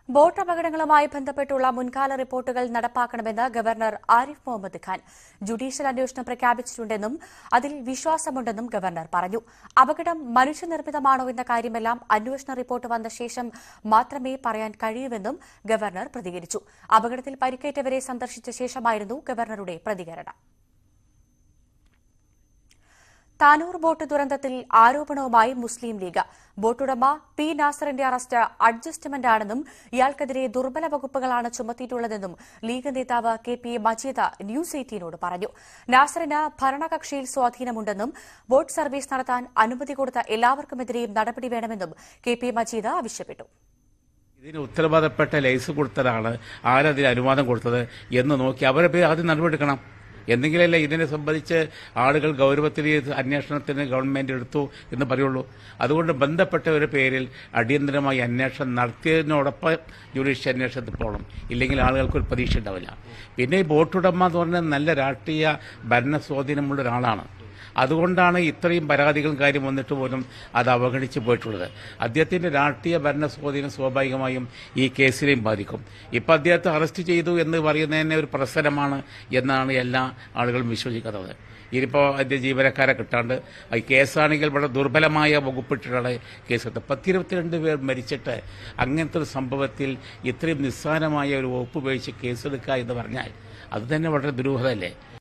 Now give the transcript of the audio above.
boat അപകടങ്ങളുമായി ബന്ധപ്പെട്ടുള്ള മുൻകാല റിപ്പോർട്ടുകൾ നടപ്പാക്കണമെന്ന് ഗവർണർ ആരിഫ് മുഹമ്മദ് ഖാൻ ജുഡീഷ്യൽ അന്വേഷണം പ്രഖ്യാപിച്ചിട്ടുണ്ടെന്നും അതിൽ വിശ്വാസമുണ്ടെന്നും ഗവർണർ പറഞ്ഞു അപകടം മനുഷ്യനിർമ്മിതമാണോ എന്ന കാര്യമെല്ലാം അന്വേഷണ റിപ്പോർട്ട് വന്ന ശേഷം മാത്രമേ പറയാൻ കഴിയൂവെന്നും ഗവർണർ പ്രതികരിച്ചു അപകടത്തിൽ പരിക്കേറ്റവരെ സന്ദർശിച്ച ശേഷമായിരുന്നു ഗവർണറുടെ പ്രതികരണം താനൂർ ബോട്ട് ദുരന്തത്തിൽ ആരോപണവുമായി മുസ്ലിം ലീഗ് ബോട്ടുടമ പി നാസറിന്റെ അറസ്റ്റ് അഡ്ജസ്റ്റ്മെന്റ് ആണെന്നും ഇയാൾക്കെതിരെ ദുർബല വകുപ്പുകളാണ് ചുമത്തിയിട്ടുള്ളതെന്നും ലീഗ് നേതാവ് കെ പി മജീദ് ന്യൂസ് എയ്റ്റീനോട് പറഞ്ഞു നാസറിന് ഭരണകക്ഷിയിൽ സ്വാധീനമുണ്ടെന്നും ബോട്ട് സർവീസ് നടത്താൻ അനുമതി കൊടുത്ത എല്ലാവർക്കുമെതിരെയും നടപടി വേണമെന്നും കെ പി മജീദ് ആവശ്യപ്പെട്ടു ഇതിന് ഉത്തരവാദപ്പെട്ട ലൈസ് കൊടുത്തതാണ് ആരതിന് അനുവാദം കൊടുത്തത് എന്ന് നോക്കി അവരെ പേര് ആദ്യം നടപടിയെടുക്കണം എന്തെങ്കിലല്ലേ ഇതിനെ സംബന്ധിച്ച് ആളുകൾ ഗൗരവത്തിൽ ഈ അന്വേഷണത്തിന് ഗവൺമെന്റ് എടുത്തു എന്ന് പറയുള്ളൂ അതുകൊണ്ട് ബന്ധപ്പെട്ടവരുടെ പേരിൽ അടിയന്തരമായി അന്വേഷണം നടത്തിയതിനോടൊപ്പം ജുഡീഷ്യൽ അന്വേഷണത്തിൽ പോകണം ഇല്ലെങ്കിൽ ആളുകൾക്ക് ഒരു പ്രതീക്ഷ ഉണ്ടാവില്ല പിന്നെ ഈ ബോട്ടുടമ എന്ന് പറഞ്ഞാൽ നല്ല രാഷ്ട്രീയ ഭരണ സ്വാധീനമുള്ള ഒരാളാണ് അതുകൊണ്ടാണ് ഇത്രയും പരാതികളും കാര്യം വന്നിട്ട് പോലും അത് അവഗണിച്ച് പോയിട്ടുള്ളത് അദ്ദേഹത്തിന്റെ രാഷ്ട്രീയ ഭരണ സ്വാധീനം സ്വാഭാവികമായും ഈ കേസിനെയും ബാധിക്കും ഇപ്പം അദ്ദേഹത്തെ അറസ്റ്റ് ചെയ്തു എന്ന് പറയുന്നതന്നെ ഒരു പ്രസരമാണ് എന്നാണ് എല്ലാ ആളുകളും വിശ്വസിക്കുന്നത് ഇനിയിപ്പോൾ അതിൻ്റെ ജീവനക്കാരെ കിട്ടാണ്ട് ഈ കേസാണെങ്കിൽ വളരെ ദുർബലമായ വകുപ്പിട്ടിട്ടുള്ള കേസെടുത്ത് പത്തിരുപത്തിരണ്ട് പേർ മരിച്ചിട്ട് അങ്ങനത്തെ ഒരു സംഭവത്തിൽ ഇത്രയും നിസ്സാരമായ ഒരു വകുപ്പ് ഉപയോഗിച്ച് കേസെടുക്കുക എന്ന് പറഞ്ഞാൽ അത് തന്നെ വളരെ ദുരൂഹതയല്ലേ